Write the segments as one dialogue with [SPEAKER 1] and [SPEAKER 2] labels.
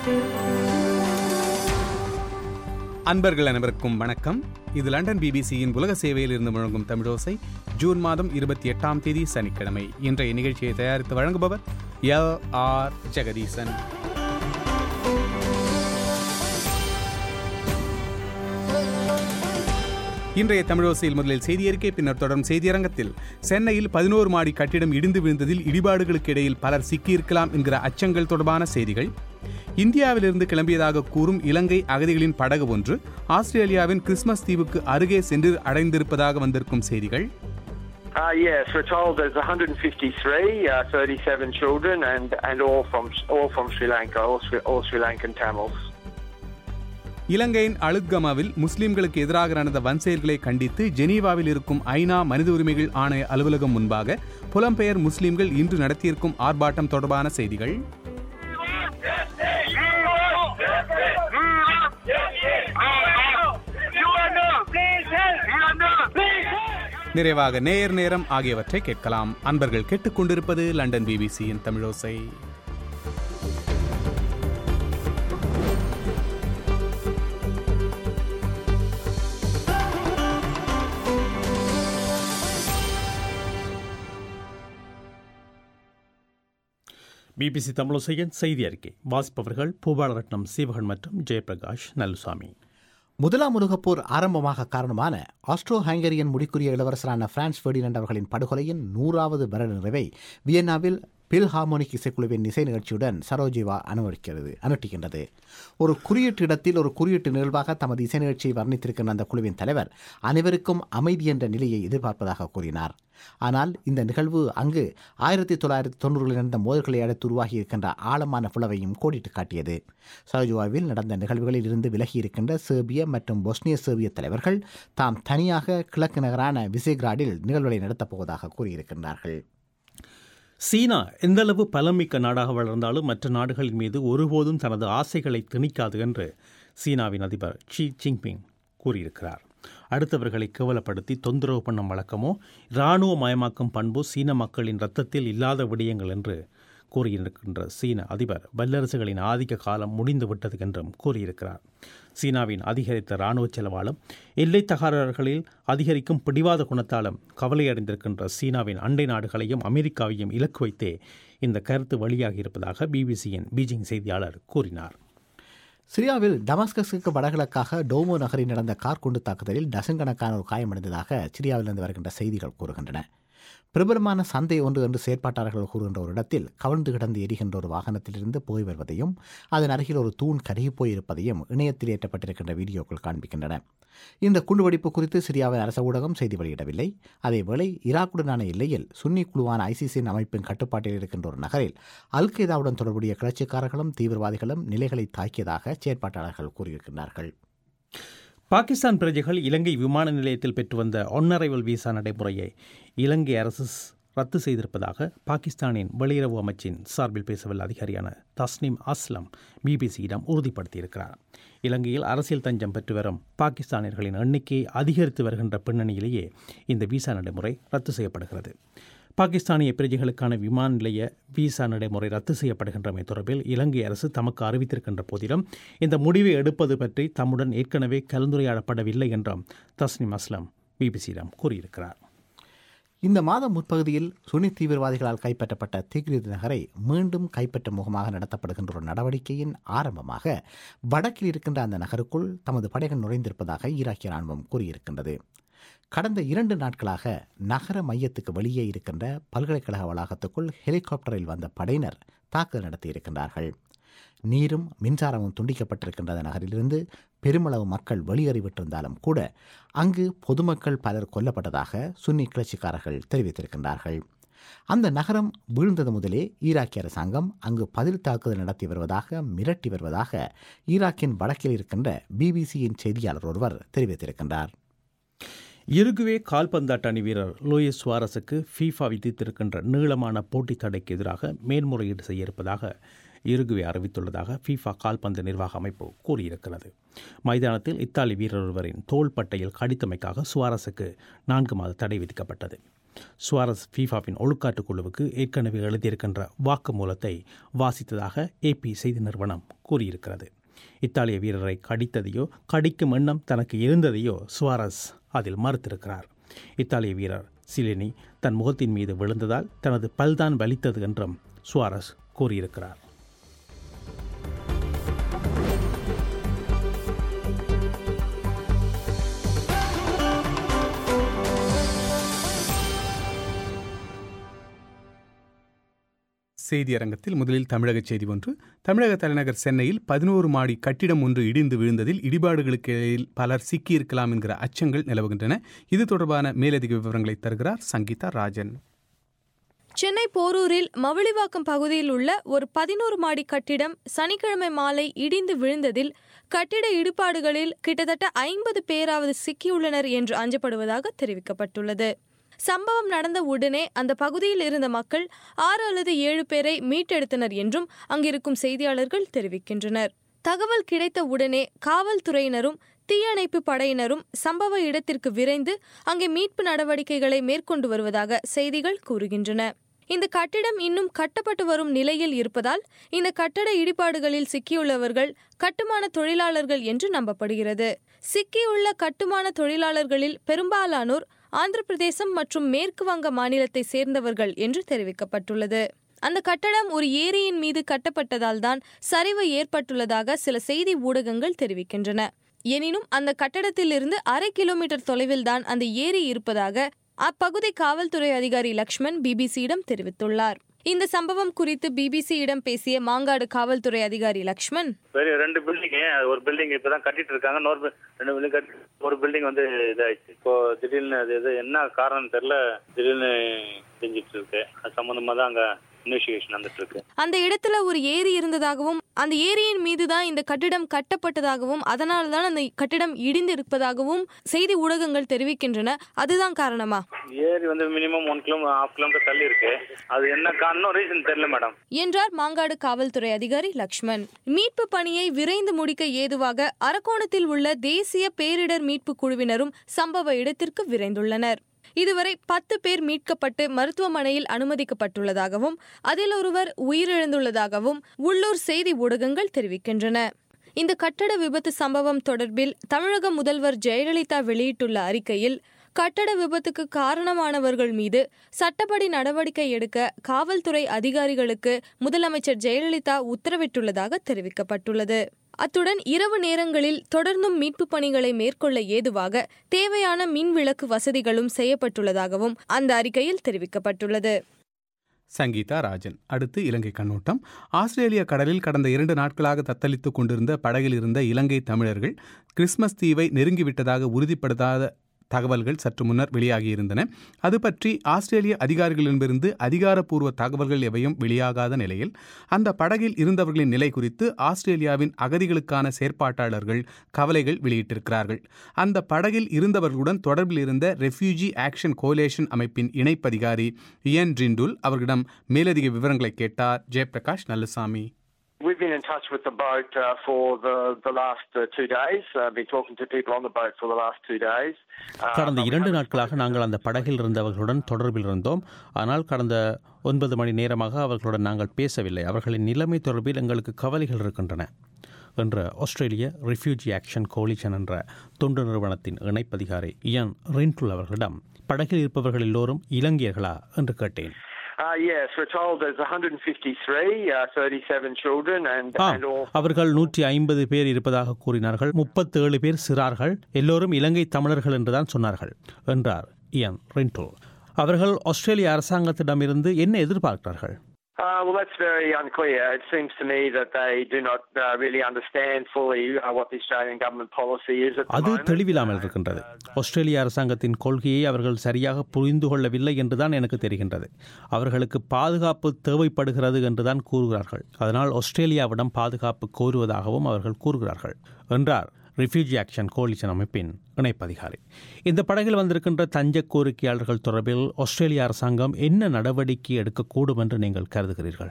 [SPEAKER 1] அன்பர்கள் அனைவருக்கும் வணக்கம் இது லண்டன் பிபிசியின் உலக சேவையில் இருந்து முழங்கும் தமிழோசை ஜூன் மாதம் இருபத்தி எட்டாம் தேதி சனிக்கிழமை இன்றைய நிகழ்ச்சியை தயாரித்து வழங்குபவர் எல் ஆர் ஜெகதீசன் இன்றைய தமிழோசையில் முதலில் செய்தியறிக்கை பின்னர் தொடரும் செய்தியரங்கத்தில் சென்னையில் பதினோரு மாடி கட்டிடம் இடிந்து விழுந்ததில் இடிபாடுகளுக்கு இடையில் பலர் சிக்கியிருக்கலாம் என்கிற அச்சங்கள் தொடர்பான செய்திகள் இந்தியாவிலிருந்து கிளம்பியதாக கூறும் இலங்கை அகதிகளின் படகு ஒன்று ஆஸ்திரேலியாவின் கிறிஸ்மஸ் தீவுக்கு அருகே சென்று அடைந்திருப்பதாக வந்திருக்கும் செய்திகள்
[SPEAKER 2] Uh, yes, we're told there's 153, uh, 37 children, and, and all from all from Sri Lanka, all Sri, all Sri Lankan Tamils.
[SPEAKER 1] இலங்கையின் அலுத்கமாவில் முஸ்லிம்களுக்கு எதிராக நடந்த வன்செயல்களை கண்டித்து ஜெனீவாவில் இருக்கும் ஐநா மனித உரிமைகள் ஆணைய அலுவலகம் முன்பாக புலம்பெயர் முஸ்லிம்கள் இன்று நடத்தியிருக்கும் ஆர்ப்பாட்டம் தொடர்பான செய்திகள் நிறைவாக நேர் நேரம் ஆகியவற்றை கேட்கலாம் அன்பர்கள் கேட்டுக்கொண்டிருப்பது லண்டன் பிபிசியின் தமிழோசை
[SPEAKER 3] பிபிசி தமிழசையின் செய்தி அறிக்கை வாசிப்பவர்கள் பூபாலரட்னம் சீவகன் மற்றும் ஜெயபிரகாஷ் நல்லுசாமி
[SPEAKER 4] முதலாம் உலகப் போர் ஆரம்பமாக காரணமான ஆஸ்ட்ரோ ஹங்கரியன் முடிக்குரிய இளவரசரான பிரான்ஸ் ஃபெர்டினண்ட் அவர்களின் படுகொலையின் நூறாவது வருட நிறைவை வியன்னாவில் பில் ஹார்மோனிக் இசைக்குழுவின் இசை நிகழ்ச்சியுடன் சரோஜிவா அனுமதிக்கிறது அனுட்டிக்கின்றது ஒரு குறியீட்டு இடத்தில் ஒரு குறியீட்டு நிகழ்வாக தமது இசை நிகழ்ச்சியை வர்ணித்திருக்கின்ற அந்த குழுவின் தலைவர் அனைவருக்கும் அமைதி என்ற நிலையை எதிர்பார்ப்பதாக கூறினார் ஆனால் இந்த நிகழ்வு அங்கு ஆயிரத்தி தொள்ளாயிரத்தி தொண்ணூறுகளில் நடந்த மோதல்களை அடுத்து உருவாகி இருக்கின்ற ஆழமான புலவையும் கோடிட்டு காட்டியது சரோஜுவாவில் நடந்த நிகழ்வுகளில் இருந்து விலகி இருக்கின்ற சேர்பிய மற்றும் பொஸ்னிய சேர்பிய தலைவர்கள் தாம் தனியாக கிழக்கு நகரான விசேகிராடில் நிகழ்வுகளை நடத்தப் போவதாக கூறியிருக்கின்றார்கள்
[SPEAKER 3] சீனா எந்தளவு பலமிக்க நாடாக வளர்ந்தாலும் மற்ற நாடுகளின் மீது ஒருபோதும் தனது ஆசைகளை திணிக்காது என்று சீனாவின் அதிபர் ஷி ஜின்பிங் கூறியிருக்கிறார் அடுத்தவர்களை கேவலப்படுத்தி தொந்தரவு பண்ணும் வழக்கமோ இராணுவ மயமாக்கும் பண்போ சீன மக்களின் இரத்தத்தில் இல்லாத விடயங்கள் என்று கூறியிருக்கின்ற சீன அதிபர் வல்லரசுகளின் ஆதிக்க காலம் முடிந்துவிட்டது என்றும் கூறியிருக்கிறார் சீனாவின் அதிகரித்த இராணுவ செலவாலும் எல்லை தகராறுகளில் அதிகரிக்கும் பிடிவாத குணத்தாலும் கவலையடைந்திருக்கின்ற சீனாவின் அண்டை நாடுகளையும் அமெரிக்காவையும் இலக்கு வைத்தே இந்த கருத்து வெளியாகி இருப்பதாக பிபிசியின் பீஜிங் செய்தியாளர் கூறினார்
[SPEAKER 4] சிரியாவில் டமாஸ்கஸுக்கு வடகிழக்காக டோமோ நகரில் நடந்த கார் குண்டு தாக்குதலில் டசன் கணக்கானோர் காயமடைந்ததாக சிரியாவிலிருந்து வருகின்ற செய்திகள் கூறுகின்றன பிரபலமான சந்தை ஒன்று என்று செயற்பாட்டாளர்கள் கூறுகின்ற ஒரு இடத்தில் கவிழ்ந்து கிடந்து எரிகின்ற ஒரு வாகனத்திலிருந்து போய் வருவதையும் அதன் அருகில் ஒரு தூண் கருகி போயிருப்பதையும் இணையத்தில் ஏற்றப்பட்டிருக்கின்ற வீடியோக்கள் காண்பிக்கின்றன இந்த குண்டுவெடிப்பு குறித்து சிரியாவின் அரச ஊடகம் செய்தி வெளியிடவில்லை அதேவேளை ஈராக்குடனான எல்லையில் சுன்னி குழுவான ஐசிசியின் அமைப்பின் கட்டுப்பாட்டில் இருக்கின்ற ஒரு நகரில் அல் கெய்தாவுடன் தொடர்புடைய கிளர்ச்சிக்காரர்களும் தீவிரவாதிகளும் நிலைகளை தாக்கியதாக செயற்பாட்டாளர்கள் கூறியிருக்கிறார்கள்
[SPEAKER 3] பாகிஸ்தான் பிரஜைகள் இலங்கை விமான நிலையத்தில் பெற்று வந்த ஒன்னரைவல் விசா நடைமுறையை இலங்கை அரசு ரத்து செய்திருப்பதாக பாகிஸ்தானின் வெளியுறவு அமைச்சின் சார்பில் பேசவல்ல அதிகாரியான தஸ்னிம் அஸ்லம் பிபிசியிடம் உறுதிப்படுத்தியிருக்கிறார் இலங்கையில் அரசியல் தஞ்சம் பெற்று வரும் பாகிஸ்தானியர்களின் எண்ணிக்கை அதிகரித்து வருகின்ற பின்னணியிலேயே இந்த விசா நடைமுறை ரத்து செய்யப்படுகிறது பாகிஸ்தானிய பிரஜைகளுக்கான விமான நிலைய விசா நடைமுறை ரத்து செய்யப்படுகின்றமை தொடர்பில் இலங்கை அரசு தமக்கு அறிவித்திருக்கின்ற போதிலும் இந்த முடிவை எடுப்பது பற்றி தம்முடன் ஏற்கனவே கலந்துரையாடப்படவில்லை என்றும் தஸ்னிம் அஸ்லம் பிபிசியிடம் கூறியிருக்கிறார்
[SPEAKER 4] இந்த மாதம் முற்பகுதியில் சுனி தீவிரவாதிகளால் கைப்பற்றப்பட்ட திக்ரித் நகரை மீண்டும் கைப்பற்றும் முகமாக நடத்தப்படுகின்ற ஒரு நடவடிக்கையின் ஆரம்பமாக வடக்கில் இருக்கின்ற அந்த நகருக்குள் தமது படைகள் நுழைந்திருப்பதாக ஈராக்கிய ராணுவம் கூறியிருக்கின்றது கடந்த இரண்டு நாட்களாக நகர மையத்துக்கு வெளியே இருக்கின்ற பல்கலைக்கழக வளாகத்துக்குள் ஹெலிகாப்டரில் வந்த படையினர் தாக்குதல் நடத்தியிருக்கின்றார்கள் நீரும் மின்சாரமும் துண்டிக்கப்பட்டிருக்கின்ற அந்த நகரிலிருந்து பெருமளவு மக்கள் வெளியேறிவிட்டிருந்தாலும் கூட அங்கு பொதுமக்கள் பலர் கொல்லப்பட்டதாக சுன்னி கிளர்ச்சிக்காரர்கள் தெரிவித்திருக்கின்றார்கள் அந்த நகரம் வீழ்ந்தது முதலே ஈராக்கிய அரசாங்கம் அங்கு பதில் தாக்குதல் நடத்தி வருவதாக மிரட்டி வருவதாக ஈராக்கின் வடக்கில் இருக்கின்ற பிபிசியின் செய்தியாளர் ஒருவர் தெரிவித்திருக்கின்றார்
[SPEAKER 3] இறுகுவே கால்பந்தாட்ட அணி வீரர் லூயிஸ் சுவாரஸுக்கு ஃபீஃபா விதித்திருக்கின்ற நீளமான போட்டி தடைக்கு எதிராக மேல்முறையீடு செய்ய இருப்பதாக இறுகுவே அறிவித்துள்ளதாக ஃபீஃபா கால்பந்து நிர்வாக அமைப்பு கூறியிருக்கிறது மைதானத்தில் இத்தாலி வீரர் ஒருவரின் தோள்பட்டையில் கடித்தமைக்காக சுவாரஸுக்கு நான்கு மாத தடை விதிக்கப்பட்டது சுவாரஸ் ஃபீஃபாவின் ஒழுக்காட்டு குழுவுக்கு ஏற்கனவே எழுதியிருக்கின்ற வாக்குமூலத்தை வாசித்ததாக ஏபி செய்தி நிறுவனம் கூறியிருக்கிறது இத்தாலிய வீரரை கடித்ததையோ கடிக்கும் எண்ணம் தனக்கு இருந்ததையோ சுவாரஸ் அதில் மறுத்திருக்கிறார் இத்தாலிய வீரர் சிலினி தன் முகத்தின் மீது விழுந்ததால் தனது பல்தான் வலித்தது என்றும் சுவாரஸ் கூறியிருக்கிறார்
[SPEAKER 1] செய்தி அரங்கத்தில் முதலில் தமிழக செய்தி ஒன்று தமிழக தலைநகர் சென்னையில் பதினோரு மாடி கட்டிடம் ஒன்று இடிந்து விழுந்ததில் இடிபாடுகளுக்கு இடையில் பலர் சிக்கியிருக்கலாம் என்கிற அச்சங்கள் நிலவுகின்றன இது தொடர்பான மேலதிக விவரங்களை தருகிறார் சங்கீதா ராஜன்
[SPEAKER 5] சென்னை போரூரில் மவிழிவாக்கம் பகுதியில் உள்ள ஒரு பதினோரு மாடி கட்டிடம் சனிக்கிழமை மாலை இடிந்து விழுந்ததில் கட்டிட இடிபாடுகளில் கிட்டத்தட்ட ஐம்பது பேராவது சிக்கியுள்ளனர் என்று அஞ்சப்படுவதாக தெரிவிக்கப்பட்டுள்ளது சம்பவம் நடந்த உடனே அந்த பகுதியில் இருந்த மக்கள் ஆறு அல்லது ஏழு பேரை மீட்டெடுத்தனர் என்றும் அங்கிருக்கும் செய்தியாளர்கள் தெரிவிக்கின்றனர் தகவல் கிடைத்த உடனே காவல்துறையினரும் தீயணைப்பு படையினரும் சம்பவ இடத்திற்கு விரைந்து அங்கே மீட்பு நடவடிக்கைகளை மேற்கொண்டு வருவதாக செய்திகள் கூறுகின்றன இந்த கட்டிடம் இன்னும் கட்டப்பட்டு வரும் நிலையில் இருப்பதால் இந்த கட்டட இடிபாடுகளில் சிக்கியுள்ளவர்கள் கட்டுமான தொழிலாளர்கள் என்று நம்பப்படுகிறது சிக்கியுள்ள கட்டுமான தொழிலாளர்களில் பெரும்பாலானோர் ஆந்திர பிரதேசம் மற்றும் மேற்கு வங்க மாநிலத்தை சேர்ந்தவர்கள் என்று தெரிவிக்கப்பட்டுள்ளது அந்த கட்டடம் ஒரு ஏரியின் மீது கட்டப்பட்டதால் தான் சரிவு ஏற்பட்டுள்ளதாக சில செய்தி ஊடகங்கள் தெரிவிக்கின்றன எனினும் அந்த கட்டடத்திலிருந்து அரை கிலோமீட்டர் தொலைவில் தான் அந்த ஏரி இருப்பதாக அப்பகுதி காவல்துறை அதிகாரி லக்ஷ்மண் பிபிசியிடம் தெரிவித்துள்ளார் இந்த சம்பவம் குறித்து பிபிசியிடம் பேசிய மாங்காடு காவல்துறை அதிகாரி லக்ஷ்மண்
[SPEAKER 6] பெரிய ரெண்டு பில்டிங் ஒரு பில்டிங் இப்பதான் கட்டிட்டு இருக்காங்க இன்னொரு bu- ரெண்டு பில்டிங் கட்டி ஒரு பில்டிங் வந்து இதாயிடுச்சு இப்போ திடீர்னு அது இது என்ன காரணம் தெரியல திடீர்னு செஞ்சிட்டு இருக்கு அது சம்பந்தமா தான் அங்க இன்வெஸ்டிகேஷன் நடந்துட்டு இருக்கு
[SPEAKER 5] அந்த இடத்துல ஒரு ஏரி இருந்ததாகவும் அந்த ஏரியின் மீது தான் இந்த கட்டிடம் கட்டப்பட்டதாகவும் அதனால தான் அந்த கட்டிடம் இடிந்து இருப்பதாகவும் செய்தி ஊடகங்கள் தெரிவிக்கின்றன அதுதான் காரணமா
[SPEAKER 6] ஏரி வந்து minimum one kilo half kilometre தள்ளி இருக்கு அது என்ன காரணம் ரீசன் தெரியல மேடம்
[SPEAKER 5] என்றார் மாங்காடு காவல்துறை அதிகாரி லக்ஷ்மண் மீட்பு பணியை விரைந்து முடிக்க ஏதுவாக அரக்கோணத்தில் உள்ள தேசிய பேரிடர் மீட்பு குழுவினரும் சம்பவ இடத்திற்கு விரைந்துள்ளனர் இதுவரை பத்து பேர் மீட்கப்பட்டு மருத்துவமனையில் அனுமதிக்கப்பட்டுள்ளதாகவும் அதில் ஒருவர் உயிரிழந்துள்ளதாகவும் உள்ளூர் செய்தி ஊடகங்கள் தெரிவிக்கின்றன இந்த கட்டட விபத்து சம்பவம் தொடர்பில் தமிழக முதல்வர் ஜெயலலிதா வெளியிட்டுள்ள அறிக்கையில் கட்டட விபத்துக்கு காரணமானவர்கள் மீது சட்டப்படி நடவடிக்கை எடுக்க காவல்துறை அதிகாரிகளுக்கு முதலமைச்சர் ஜெயலலிதா உத்தரவிட்டுள்ளதாக தெரிவிக்கப்பட்டுள்ளது அத்துடன் இரவு நேரங்களில் தொடர்ந்தும் மீட்பு பணிகளை மேற்கொள்ள ஏதுவாக தேவையான மின் விளக்கு வசதிகளும் செய்யப்பட்டுள்ளதாகவும் அந்த அறிக்கையில் தெரிவிக்கப்பட்டுள்ளது
[SPEAKER 1] சங்கீதா ராஜன் அடுத்து இலங்கை கண்ணோட்டம் ஆஸ்திரேலிய கடலில் கடந்த இரண்டு நாட்களாக தத்தளித்துக் கொண்டிருந்த படகில் இருந்த இலங்கை தமிழர்கள் கிறிஸ்மஸ் தீவை நெருங்கிவிட்டதாக உறுதிப்படுத்தாத தகவல்கள் சற்று முன்னர் வெளியாகியிருந்தன அது பற்றி ஆஸ்திரேலிய அதிகாரிகளிடமிருந்து அதிகாரப்பூர்வ தகவல்கள் எவையும் வெளியாகாத நிலையில் அந்த படகில் இருந்தவர்களின் நிலை குறித்து ஆஸ்திரேலியாவின் அகதிகளுக்கான செயற்பாட்டாளர்கள் கவலைகள் வெளியிட்டிருக்கிறார்கள் அந்த படகில் இருந்தவர்களுடன் தொடர்பில் இருந்த ரெஃப்யூஜி ஆக்ஷன் கோலேஷன் அமைப்பின் இணைப்பதிகாரி இயன் ட்ரிண்டுல் அவர்களிடம் மேலதிக விவரங்களை கேட்டார் Jayaprakash Nallasamy
[SPEAKER 2] We've been in touch with the boat uh, for the, the last uh, two days. I've been talking to people on the boat for the last two days. Uh,
[SPEAKER 3] கடந்த
[SPEAKER 2] but we
[SPEAKER 3] இரண்டு
[SPEAKER 2] haven't-
[SPEAKER 3] நாட்களாக நாங்கள் அந்த படகில் இருந்தவர்களுடன் தொடர்பில் இருந்தோம் ஆனால் கடந்த ஒன்பது மணி நேரமாக அவர்களுடன் நாங்கள் பேசவில்லை அவர்களின் நிலைமை தொடர்பில் எங்களுக்கு கவலைகள் இருக்கின்றன என்ற ஆஸ்திரேலிய ரிஃப்யூஜி ஆக்ஷன் கோலிஷன் என்ற தொண்டு நிறுவனத்தின் இணைப்பதிகாரி இயன் ரின்டுல் அவர்களிடம் படகில் இருப்பவர்கள் எல்லோரும் இலங்கையர்களா என்று கேட்டேன்
[SPEAKER 2] Uh, yes, we're told there's 153, uh, 37 children, and,
[SPEAKER 3] ஆம்
[SPEAKER 2] and all.
[SPEAKER 3] அவர்கள் நூற்றி ஐம்பது பேர் இருப்பதாக கூறினார்கள் முப்பத்தேழு பேர் சிறார்கள் எல்லோரும் இலங்கை தமிழர்கள் என்றுதான் சொன்னார்கள் என்றார் இயன் ரின்டோ அவர்கள் ஆஸ்திரேலிய அரசாங்கத்திடமிருந்து என்ன எதிர்பார்க்கிறார்கள்
[SPEAKER 2] Uh, well, that's very unclear. It seems to me that they do not uh, really understand fully uh, what the Australian government policy is at the
[SPEAKER 3] அது
[SPEAKER 2] moment.
[SPEAKER 3] தெளிவில்லாமல் இருக்கின்றது ஆஸ்திரேலிய அரசாங்கத்தின் கொள்கையை அவர்கள் சரியாக புரிந்து கொள்ளவில்லை என்றுதான் எனக்கு தெரிகின்றது அவர்களுக்கு பாதுகாப்பு தேவைப்படுகிறது என்றுதான் கூறுகிறார்கள் அதனால் ஆஸ்திரேலியாவிடம் பாதுகாப்பு கோருவதாகவும் அவர்கள் கூறுகிறார்கள் என்றார் ரிஃப்யூஜி ஆக்ஷன் கோலிஷன் அமைப்பின் இணைப்பதிகாரி இந்த படகில் வந்திருக்கின்ற தஞ்ச கோரிக்கையாளர்கள் தொடர்பில் ஆஸ்திரேலிய அரசாங்கம் என்ன நடவடிக்கை எடுக்கக்கூடும் என்று நீங்கள் கருதுகிறீர்கள்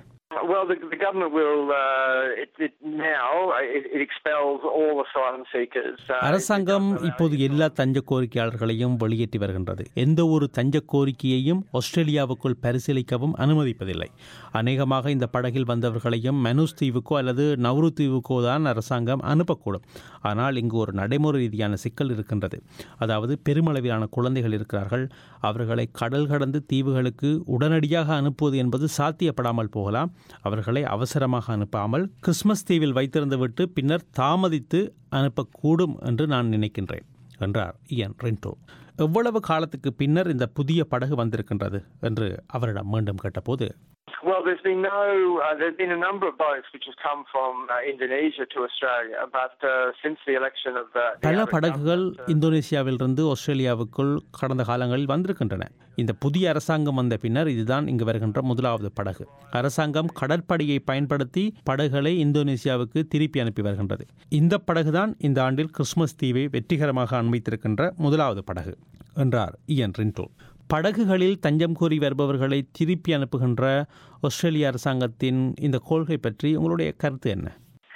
[SPEAKER 2] well, the, the government will uh, it, it now it, it expels all asylum seekers. Uh,
[SPEAKER 3] அரசாங்கம் இப்போது எல்லா தஞ்ச கோரிக்கையாளர்களையும் வெளியேற்றி வருகின்றது எந்த ஒரு தஞ்ச கோரிக்கையையும் ஆஸ்திரேலியாவுக்குள் பரிசீலிக்கவும் அனுமதிப்பதில்லை அநேகமாக இந்த படகில் வந்தவர்களையும் மனுஸ் தீவுக்கோ அல்லது நவ்ரு தீவுக்கோ தான் அரசாங்கம் அனுப்பக்கூடும் ஆனால் இங்கு ஒரு நடைமுறை ரீதியான சிக்கல் இருக்கின்றது அதாவது பெருமளவிலான குழந்தைகள் இருக்கிறார்கள் அவர்களை கடல் கடந்து தீவுகளுக்கு உடனடியாக அனுப்புவது என்பது சாத்தியப்படாமல் போகலாம் அவர்களை அவசரமாக அனுப்பாமல் கிறிஸ்மஸ் தீவில் வைத்திருந்து விட்டு பின்னர் தாமதித்து அனுப்பக்கூடும் என்று நான் நினைக்கின்றேன் என்றார் இயன் ரென்டோ எவ்வளவு காலத்துக்கு பின்னர் இந்த புதிய படகு வந்திருக்கின்றது என்று அவரிடம் மீண்டும் கேட்டபோது
[SPEAKER 2] Well, there's been no, uh, there's been a number of boats which have come from uh, Indonesia to Australia, but uh, since the election of the, the
[SPEAKER 3] பல
[SPEAKER 2] Abbott
[SPEAKER 3] படகுகள்
[SPEAKER 2] government, uh,
[SPEAKER 3] இந்தோனேசியாவிலிருந்து ஆஸ்திரேலியாவுக்குள் கடந்த காலங்களில் வந்திருக்கின்றன இந்த புதிய அரசாங்கம் வந்த பின்னர் இதுதான் இங்கு வருகின்ற முதலாவது படகு அரசாங்கம் கடற்படையை பயன்படுத்தி படகுகளை இந்தோனேசியாவுக்கு திருப்பி அனுப்பி வருகின்றது இந்த படகுதான் இந்த ஆண்டில் கிறிஸ்மஸ் தீவை வெற்றிகரமாக அண்மைத்திருக்கின்ற முதலாவது படகு என்றார் இயன் ரின்டோ படகுகளில் தஞ்சம் கோரி வருபவர்களை திருப்பி அனுப்புகின்ற ஆஸ்திரேலிய அரசாங்கத்தின் இந்த கொள்கை பற்றி உங்களுடைய கருத்து என்ன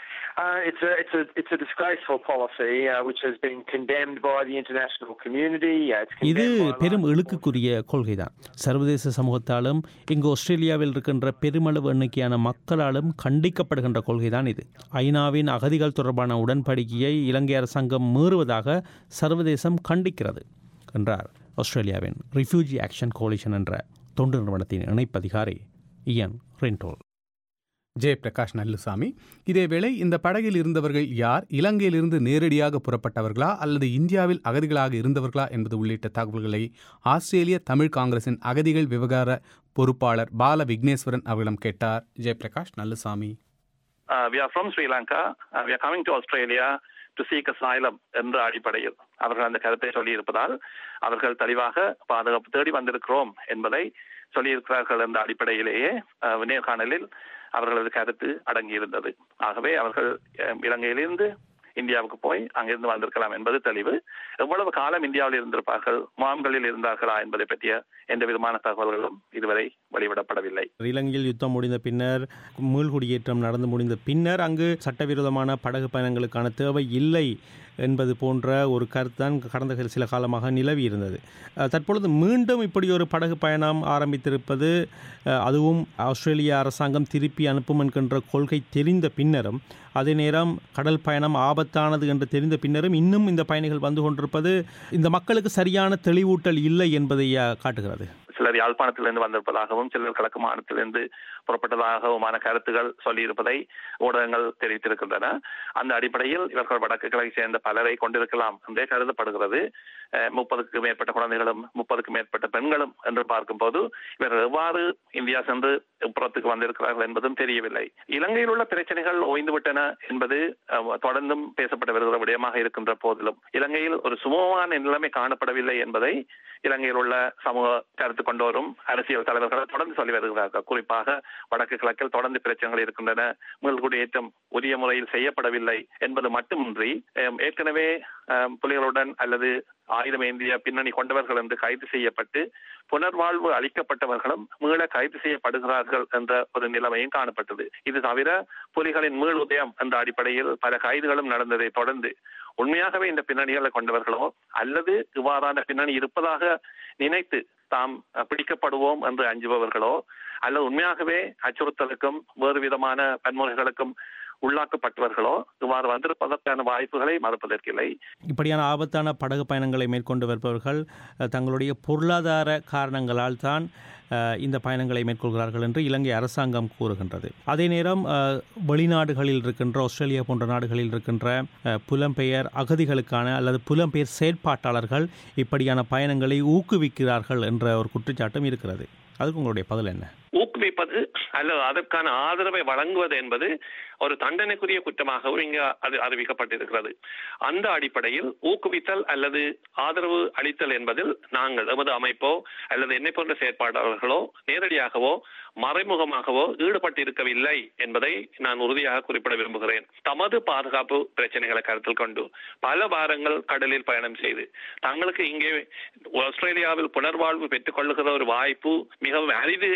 [SPEAKER 2] Uh, it's a it's a it's a disgraceful policy uh, which has been condemned by the international community. Uh, it's
[SPEAKER 3] இது
[SPEAKER 2] condemned by
[SPEAKER 3] பெரும்
[SPEAKER 2] large
[SPEAKER 3] இழுக்குக்குரிய கொள்கைதான் சர்வதேச சமூகத்தாலும் இங்கு ஆஸ்திரேலியாவில் இருக்கின்ற பெருமளவு எண்ணிக்கையான மக்களாலும் கண்டிக்கப்படுகின்ற கொள்கைதான் இது ஐநாவின் அகதிகள் தொடர்பான உடன்படிக்கையை இலங்கை அரசாங்கம் மீறுவதாக சர்வதேசம் கண்டிக்கிறது என்றார் ஆஸ்திரேலியாவின் ரிஃப்யூஜி ஆக்ஷன் கோலிஷன் என்ற தொண்டு நிறுவனத்தின் இணைப்பதிகாரி இயன் ரென்டோல்
[SPEAKER 1] ஜெயபிரகாஷ் நல்லுசாமி இதேவேளை இந்த படகில் இருந்தவர்கள் யார் இலங்கையிலிருந்து நேரடியாக புறப்பட்டவர்களா அல்லது இந்தியாவில் அகதிகளாக இருந்தவர்களா என்பது உள்ளிட்ட தகவல்களை ஆஸ்திரேலிய தமிழ் காங்கிரசின் அகதிகள் விவகார பொறுப்பாளர் பால விக்னேஸ்வரன் அவர்களிடம் கேட்டார் Jayaprakash Nallusamy
[SPEAKER 7] uh, we are from Sri Lanka. Uh, we are coming to Australia to seek asylum என்ற அடிப்படையில் அவர்கள் அந்த கருத்தை சொல்லியிருப்பதால் அவர்கள் தெளிவாக பாதுகாப்பு தேடி வந்திருக்கிறோம் என்பதை சொல்லியிருக்கிறார்கள் என்ற அடிப்படையிலேயே uh, நேர்காணலில் அவர்களது கருத்து அடங்கியிருந்தது ஆகவே அவர்கள் uh, இலங்கையிலிருந்து இந்தியாவுக்கு போய் அங்கிருந்து வந்திருக்கலாம் என்பது தெளிவு எவ்வளவு காலம் இந்தியாவில் இருந்திருப்பார்கள் முகாம்களில் இருந்தார்களா என்பதை பற்றிய எந்த விதமான தகவல்களும் இதுவரை வெளிவிடப்படவில்லை
[SPEAKER 3] இலங்கையில் யுத்தம் முடிந்த பின்னர் மீள்குடியேற்றம் நடந்து முடிந்த பின்னர் அங்கு சட்டவிரோதமான படகு பயணங்களுக்கான தேவை இல்லை என்பது போன்ற ஒரு கருத்து தான் கடந்த சில காலமாக நிலவி இருந்தது அஹ், தற்பொழுது மீண்டும் இப்படி ஒரு படகு பயணம் ஆரம்பித்திருப்பது அஹ், அதுவும் ஆஸ்திரேலிய அரசாங்கம் திருப்பி அனுப்பும் என்கின்ற கொள்கை தெரிந்த பின்னரும் அதே நேரம் கடல் பயணம் ஆபத்தானது என்று தெரிந்த பின்னரும் இன்னும் இந்த பயணிகள் வந்து கொண்டிருப்பது இந்த மக்களுக்கு சரியான தெளிவூட்டல் இல்லை என்பதை அஹ், காட்டுகிறது
[SPEAKER 7] சிலர் யாழ்ப்பாணத்திலிருந்து வந்திருப்பதாகவும் சிலர் கிழக்கு மாநிலத்திலிருந்து புறப்பட்டதாகவுமான கருத்துகள் சொல்லியிருப்பதை ஊடகங்கள் தெரிவித்திருக்கின்றன அந்த அடிப்படையில் இவர்கள் வடக்கு கிழக்கை சேர்ந்த பலரை கொண்டிருக்கலாம் என்றே கருதப்படுகிறது அஹ், முப்பதுக்கு மேற்பட்ட குழந்தைகளும் முப்பதுக்கு மேற்பட்ட பெண்களும் என்று பார்க்கும்போது இவர்கள் எவ்வாறு இந்தியா சென்று புறத்துக்கு வந்திருக்கிறார்கள் என்பதும் தெரியவில்லை இலங்கையில் உள்ள பிரச்சனைகள் ஓய்ந்துவிட்டன என்பது அஹ், தொடர்ந்தும் பேசப்பட்டு வருகிற விடயமாக இருக்கின்ற போதிலும் இலங்கையில் ஒரு சுமூகமான நிலைமை காணப்படவில்லை என்பதை இலங்கையில் உள்ள சமூக கருத்து கொண்டோரும் அரசியல் தலைவர்கள் தொடர்ந்து சொல்லி வருகிறார்கள் குறிப்பாக வடக்கு கிழக்கில் தொடர்ந்து பிரச்சனைகள் இருக்கின்றன மீள்குடியேற்றம் உரிய முறையில் செய்யப்படவில்லை என்பது மட்டுமின்றி அஹ், ஏற்கனவே அஹ், புலிகளுடன் அல்லது ஆயுதம் ஏந்திய பின்னணி கொண்டவர்கள் என்று கைது செய்யப்பட்டு புனர்வாழ்வு அளிக்கப்பட்டவர்களும் மீள கைது செய்யப்படுகிறார்கள் என்ற ஒரு நிலைமையும் காணப்பட்டது இது தவிர புலிகளின் மீள் உதயம் என்ற அடிப்படையில் பல கைதுகளும் நடந்ததை தொடர்ந்து உண்மையாகவே இந்த பின்னணிகளை கொண்டவர்களோ அல்லது இவ்வாறான பின்னணி இருப்பதாக நினைத்து தாம் அஹ், பிடிக்கப்படுவோம் என்று அஞ்சுபவர்களோ அல்லது உண்மையாகவே அச்சுறுத்தலுக்கும் வேறு விதமான வன்முறைகளுக்கும் உள்ளாக்கப்பட்டவர்களோ இவ்வாறு வந்திருப்பதற்கான வாய்ப்புகளை மறுப்பதற்கில்லை
[SPEAKER 3] இப்படியான ஆபத்தான படகு பயணங்களை மேற்கொண்டு வருபவர்கள் அஹ், தங்களுடைய பொருளாதார காரணங்களால் தான் அஹ், இந்த பயணங்களை மேற்கொள்கிறார்கள் என்று இலங்கை அரசாங்கம் கூறுகின்றது அதே நேரம் அஹ், வெளிநாடுகளில் இருக்கின்ற ஆஸ்திரேலியா போன்ற நாடுகளில் இருக்கின்ற அஹ், புலம்பெயர் அகதிகளுக்கான அல்லது புலம்பெயர் செயற்பாட்டாளர்கள் இப்படியான பயணங்களை ஊக்குவிக்கிறார்கள் என்ற ஒரு குற்றச்சாட்டும் இருக்கிறது அதுக்கு உங்களுடைய பதில் என்ன
[SPEAKER 7] ஊக்குவிப்பது அல்லது அதற்கான ஆதரவை வழங்குவது என்பது ஒரு தண்டனைக்குரிய குற்றமாகவும் இங்கு அது அறிவிக்கப்பட்டிருக்கிறது அந்த அடிப்படையில் ஊக்குவித்தல் அல்லது ஆதரவு அளித்தல் என்பதில் நாங்கள் எமது அமைப்போ அல்லது என்னை போன்ற செயற்பாட்டாளர்களோ நேரடியாகவோ மறைமுகமாகவோ ஈடுபட்டிருக்கவில்லை என்பதை நான் உறுதியாக குறிப்பிட விரும்புகிறேன் தமது பாதுகாப்பு பிரச்சனைகளை கருத்தில் கொண்டு பல வாரங்கள் கடலில் பயணம் செய்து தங்களுக்கு இங்கே ஆஸ்திரேலியாவில் புனர்வாழ்வு பெற்றுக் கொள்ளுகிற ஒரு வாய்ப்பு மிகவும் அரிது என்பதை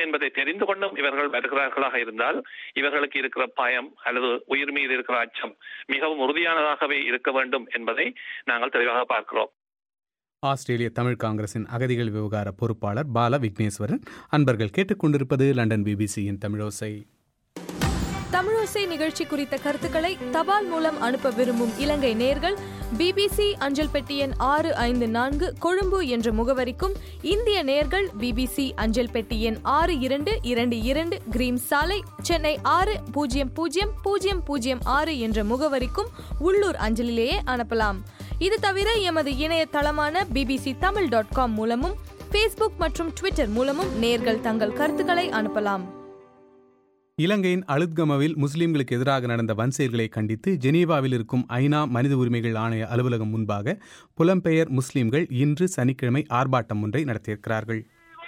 [SPEAKER 7] தெரிந்து கொண்டும் இவர்கள் வருகிறார்களாக இருந்தால் இவர்களுக்கு இருக்கிற பயம் அல்லது உயிர் மீது இருக்கிற அச்சம் மிகவும் உறுதியானதாகவே இருக்க வேண்டும் என்பதை நாங்கள் தெளிவாக பார்க்கிறோம்
[SPEAKER 1] ஆஸ்திரேலிய தமிழ் காங்கிரசின் அகதிகள் விவகார பொறுப்பாளர் பால விக்னேஸ்வரன் அன்பர்கள் கேட்டுக்கொண்டிருப்பது லண்டன் பிபிசியின் தமிழோசை
[SPEAKER 5] தமிழோசை நிகழ்ச்சி குறித்த கருத்துக்களை தபால் மூலம் அனுப்ப விரும்பும் இலங்கை நேர்கள் பிபிசி அஞ்சல் பெட்டி எண் ஆறு ஐந்து நான்கு கொழும்பு என்ற முகவரிக்கும் இந்திய நேர்கள் பிபிசி அஞ்சல் பெட்டி எண் ஆறு இரண்டு இரண்டு இரண்டு கிரீம் சாலை சென்னை ஆறு பூஜ்ஜியம் பூஜ்ஜியம் பூஜ்ஜியம் பூஜ்ஜியம் ஆறு என்ற முகவரிக்கும் உள்ளூர் அஞ்சலிலேயே அனுப்பலாம் இது தவிர எமது இணையதளமான பிபிசி தமிழ் டாட் காம் மூலமும் ஃபேஸ்புக் மற்றும் ட்விட்டர் மூலமும் நேர்கள் தங்கள் கருத்துக்களை அனுப்பலாம்
[SPEAKER 1] இலங்கையின் அலுத்கமவில் முஸ்லிம்களுக்கு எதிராக நடந்த வன்செயல்களை கண்டித்து ஜெனீவாவில் இருக்கும் ஐநா மனித உரிமைகள் ஆணைய அலுவலகம் முன்பாக புலம்பெயர் முஸ்லிம்கள் இன்று சனிக்கிழமை ஆர்ப்பாட்டம் ஒன்றை நடத்தியிருக்கிறார்கள்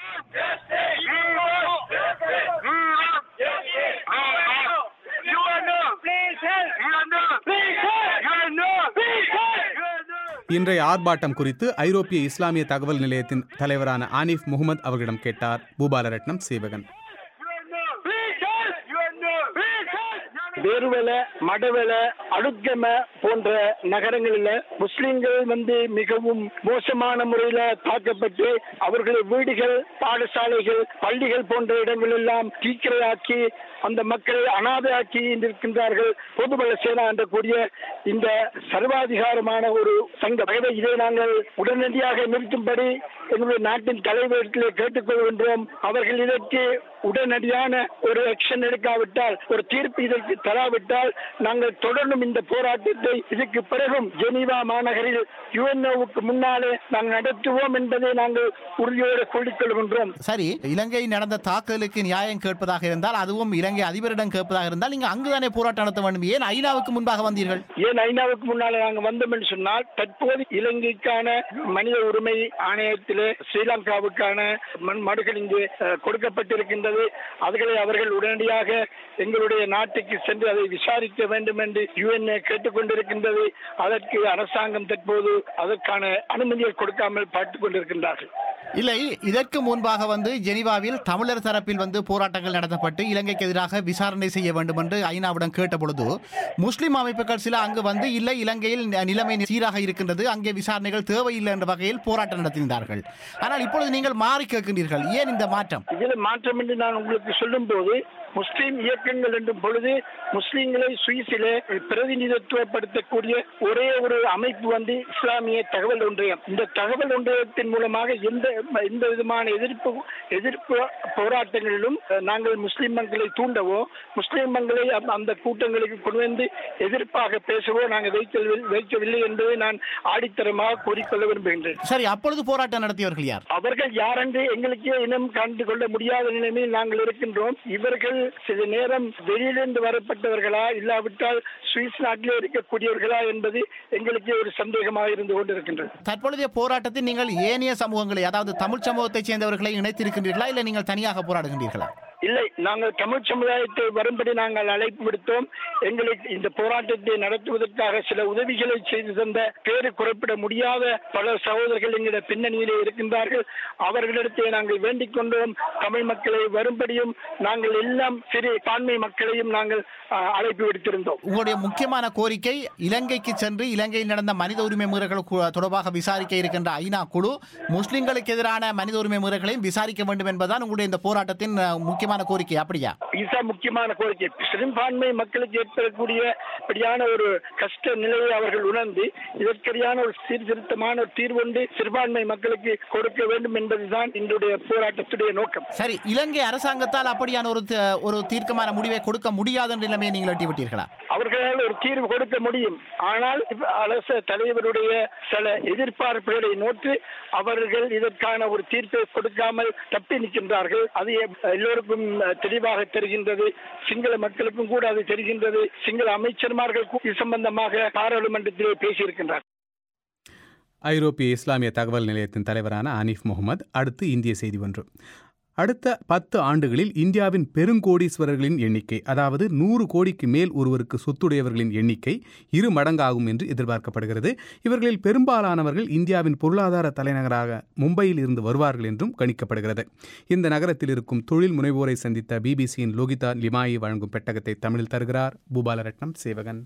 [SPEAKER 1] இன்றைய ஆர்ப்பாட்டம் குறித்து ஐரோப்பிய இஸ்லாமிய தகவல் நிலையத்தின் தலைவரான ஆனிஃப் முகமது அவர்களிடம் கேட்டார் பூபாலரட்னம் சேவகன்
[SPEAKER 8] வேறுவல மடவல அழுக்கம போன்ற நகரங்களில் முஸ்லிம்கள் வந்து மிகவும் மோசமான முறையில தாக்கப்பட்டு அவர்கள் வீடுகள் பாடசாலைகள் பள்ளிகள் போன்ற இடங்கள் எல்லாம் தீக்கிரையாக்கி அந்த மக்களை அனாதையாக்கி இருக்கின்றார்கள் பொதுபல சேனா என்ற கூடிய இந்த சர்வாதிகாரமான ஒரு சங்கம் ஆகவே இதை நாங்கள் உடனடியாக நிறுத்தும்படி எங்களுடைய நாட்டின் தலைவரிடத்திலே கேட்டுக்கொள்கின்றோம் அவர்கள் இதற்கு உடனடியான ஒரு ஆக்ஷன் எடுக்காவிட்டால் ஒரு தீர்ப்பு இதற்கு தராவிட்டால் நாங்கள் தொடர்ந்தும் இந்த போராட்டத்தை இதுக்கு பிறகும் ஜெனீவா மாநகரில் யுஎன்ஓவுக்கு முன்னாலே நாங்கள் நடத்துவோம் என்பதை நாங்கள் உறுதியோடு சொல்லிக் கொள்கின்றோம்
[SPEAKER 4] சரி இலங்கை நடந்த தாக்குதலுக்கு நியாயம் கேட்பதாக இருந்தால் அதுவும் இலங்கை அதிபரிடம் கேட்பதாக இருந்தால் நீங்க அங்குதானே போராட்டம் நடத்த வேண்டும் ஏன் ஐநாவுக்கு முன்பாக வந்தீர்கள்
[SPEAKER 8] ஏன் ஐநாவுக்கு முன்னாலே நாங்கள் வந்தோம் என்று சொன்னால் தற்போது இலங்கைக்கான மனித உரிமை ஆணையத்திலே ஸ்ரீலங்காவுக்கான மண் மடுகள் இங்கு அஹ், கொடுக்கப்பட்டிருக்கின்றது அதுகளை அவர்கள் உடனடியாக எங்களுடைய நாட்டுக்கு சென்று அதை விசாரிக்க வேண்டும் என்று யுஎன்ஏ கேட்டுக்கொண்டிருக்கின்றது அதற்கு அரசாங்கம் தற்போது அதற்கான அனுமதியை கொடுக்காமல் பார்த்துக் கொண்டிருக்கின்றார்கள்
[SPEAKER 4] இல்லை இதற்கு முன்பாக வந்து ஜெனீவாவில் தமிழர் தரப்பில் வந்து போராட்டங்கள் நடத்தப்பட்டு இலங்கைக்கு எதிராக விசாரணை செய்ய வேண்டும் என்று ஐநாவிடம் கேட்ட பொழுது முஸ்லிம் அமைப்புகள் சில அங்கு வந்து இல்லை இலங்கையில் ந- நிலைமை சீராக இருக்கின்றது அங்கே விசாரணைகள் தேவையில்லை என்ற வகையில் போராட்டம் நடத்தினார்கள் ஆனால் இப்பொழுது நீங்கள் மாறி கேட்கின்றீர்கள் ஏன் இந்த மாற்றம்
[SPEAKER 8] இதில் மாற்றம் என்று நான் உங்களுக்கு சொல்லும் போது முஸ்லீம் இயக்கங்கள் என்றும் பொழுது முஸ்லீம்களை சுவிஸிலே பிரதிநிதித்துவப்படுத்தக்கூடிய ஒரே ஒரு அமைப்பு வந்து இஸ்லாமிய தகவல் ஒன்றியம் இந்த தகவல் ஒன்றியத்தின் மூலமாக எந்த எந்த விதமான எதிர்ப்பு எதிர்ப்பு போராட்டங்களிலும் அஹ், நாங்கள் முஸ்லிம் மக்களை தூண்டவோ முஸ்லிம் மக்களை அந்த- அந்த கூட்டங்களுக்கு கொண்டு வந்து எதிர்ப்பாக பேசவோ நாங்கள் வைக்கவில்லை வைக்கவில்லை என்பதை நான் ஆடித்தரமாக கூறிக்கொள்ள விரும்புகின்றேன்
[SPEAKER 4] சரி அப்பொழுது போராட்டம் நடத்தியவர்கள் யார்
[SPEAKER 8] அவர்கள் யாரென்று எங்களுக்கே இனம் கண்டு கொள்ள முடியாத நிலைமையில் நாங்கள் இருக்கின்றோம் இவர்கள் சில நேரம் வெளியிலிருந்து வரப்பட்டவர்களா இல்லாவிட்டால் சுவிஸ் நாட்டிலே இருக்கக்கூடியவர்களா என்பது எங்களுக்கே ஒரு சந்தேகமாக இருந்து கொண்டிருக்கின்றது
[SPEAKER 4] தற்பொழுதைய போராட்டத்தில் நீங்கள் ஏனைய சமூகங்களை அதாவது தமிழ் சமூகத்தைச் சேர்ந்தவர்களை இணைத்திருக்கின்றீர்களா இல்லை நீங்கள் தனியாக போராடுகின்றீர்களா
[SPEAKER 8] இல்லை நாங்கள் தமிழ் சமுதாயத்தை வரும்படி நாங்கள் அழைப்பு விடுத்தோம் எங்களுக்கு இந்த போராட்டத்தை நடத்துவதற்காக சில உதவிகளை செய்து தந்த பேரு குறிப்பிட முடியாத பல சகோதரர்கள் எங்களுடைய பின்னணியிலே இருக்கின்றார்கள் அவர்களிடத்தை நாங்கள் வேண்டிக் கொண்டோம் தமிழ் மக்களை வரும்படியும் நாங்கள் எல்லாம் சிறு பான்மை மக்களையும் நாங்கள் ஆ, அழைப்பு விடுத்திருந்தோம்
[SPEAKER 4] உங்களுடைய முக்கியமான கோரிக்கை இலங்கைக்கு சென்று இலங்கையில் நடந்த மனித உரிமை மீறல்கள் கு- தொடர்பாக விசாரிக்க இருக்கின்ற ஐநா குழு முஸ்லிம்களுக்கு எதிரான மனித உரிமை மீறல்களையும் விசாரிக்க வேண்டும் என்பதுதான் உங்களுடைய இந்த போராட்டத்தின் அஹ், முக்கியமான கோரிக்கை அப்படியா
[SPEAKER 8] இதுதான் முக்கியமான கோரிக்கை சிறுபான்மை மக்களுக்கு ஏற்படக்கூடிய இப்படியான ஒரு கஷ்ட நிலையை அவர்கள் உணர்ந்து இதற்கரியான ஒரு சீர்திருத்தமான ஒரு தீர்வொன்று சிறுபான்மை மக்களுக்கு கொடுக்க வேண்டும் என்பதுதான் எங்களுடைய போராட்டத்துடைய நோக்கம்
[SPEAKER 4] சரி இலங்கை அரசாங்கத்தால் அப்படியான ஒரு த- ஒரு தீர்க்கமான முடிவை கொடுக்க முடியாத என்ற நிலைமையை நீங்கள் எட்டி விட்டீர்களா
[SPEAKER 8] அவர்களால் ஒரு தீர்வு கொடுக்க முடியும் ஆனால் இப்ப அரச தலைவருடைய சில எதிர்பார்ப்புகளை நோட்டு அவர்கள் இதற்கான ஒரு தீர்ப்பை கொடுக்காமல் தப்பி நிற்கின்றார்கள் அது எ- எல்லோருக்கும் அஹ், தெளிவாக தெரிகின்றது சிங்கள மக்களுக்கும் கூட அது தெரிகின்றது சிங்கள அமைச்சர்மார்கள் கூட இது சம்பந்தமாக பாராளுமன்றத்திலே பேசியிருக்கின்றார்
[SPEAKER 1] ஐரோப்பிய இஸ்லாமிய தகவல் நிலையத்தின் தலைவரான ஆனிஃப் முகமது அடுத்து இந்திய செய்தி ஒன்று அடுத்த பத்து ஆண்டுகளில் இந்தியாவின் பெருங்கோடீஸ்வரர்களின் எண்ணிக்கை அதாவது நூறு கோடிக்கு மேல் ஒருவருக்கு சொத்துடையவர்களின் எண்ணிக்கை இரு மடங்காகும் என்று எதிர்பார்க்கப்படுகிறது இவர்களில் பெரும்பாலானவர்கள் இந்தியாவின் பொருளாதார தலைநகராக மும்பையில் இருந்து வருவார்கள் என்றும் கணிக்கப்படுகிறது இந்த நகரத்தில் இருக்கும் தொழில் முனைவோரை சந்தித்த பிபிசியின் லோகிதா லிமாயி வழங்கும் பெட்டகத்தை தமிழில் தருகிறார் பூபாலரட்னம் சேவகன்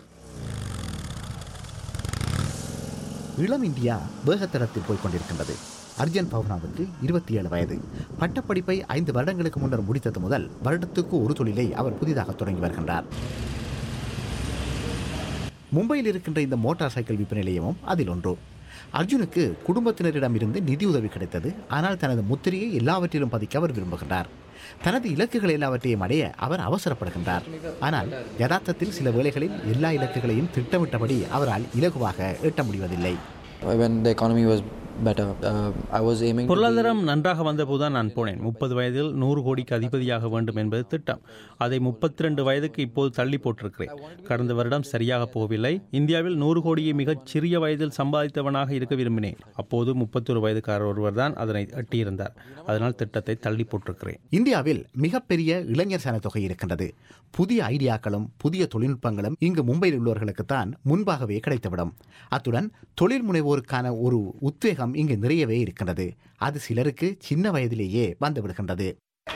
[SPEAKER 4] இளம் இந்தியா வேகத்தரத்தில் போய்க் கொண்டிருக்கின்றது அர்ஜன் பவுனாவுக்கு இருபத்தி ஏழு வயது பட்டப்படிப்பை ஐந்து வருடங்களுக்கு முன்னர் முடித்தது முதல் வருடத்துக்கு ஒரு தொழிலை அவர் புதிதாக தொடங்கி வருகின்றார் மும்பையில் இருக்கின்ற இந்த மோட்டார் சைக்கிள் விற்பனை நிலையமும் அதில் ஒன்று அர்ஜுனுக்கு குடும்பத்தினரிடமிருந்து நிதியுதவி கிடைத்தது ஆனால் தனது முத்திரையை எல்லாவற்றிலும் பதிக்க அவர் விரும்புகின்றார் தனது இலக்குகள் எல்லாவற்றையும் அடைய அவர் அவசரப்படுகின்றார் ஆனால் யதார்த்தத்தில் சில வேளைகளில் எல்லா இலக்குகளையும் திட்டமிட்டபடி அவரால் இலகுவாக எட்ட முடிவதில்லை
[SPEAKER 9] when the economy was better. Uh, I was aiming. to be-
[SPEAKER 3] பொருளாதாரம் நன்றாக வந்தபோதுதான் நான் போனேன் முப்பது வயதில் நூறு கோடிக்கு அதிபதியாக வேண்டும் என்பது திட்டம் அதை முப்பத்தி ரெண்டு வயதுக்கு இப்போது தள்ளி போட்டிருக்கிறேன் கடந்த வருடம் சரியாக போகவில்லை இந்தியாவில் நூறு கோடியை மிகச் சிறிய வயதில் சம்பாதித்தவனாக இருக்க விரும்பினேன் அப்போது முப்பத்தொரு வயதுக்காரர் ஒருவர் தான் அதனை எட்டியிருந்தார் அதனால் திட்டத்தை தள்ளி போட்டிருக்கிறேன்
[SPEAKER 4] இந்தியாவில் மிகப்பெரிய இளைஞர் சனத்தொகை இருக்கின்றது புதிய ஐடியாக்களும் புதிய தொழில்நுட்பங்களும் இங்கு மும்பையில் உள்ளவர்களுக்குத்தான் முன்பாகவே கிடைத்துவிடும் அத்துடன் தொழில் முனைவோருக்கான ஒரு உத்வேகம் இங்கு நிறையவே இருக்கின்றது அது சிலருக்கு சின்ன வயதிலேயே வந்துவிடுகின்றது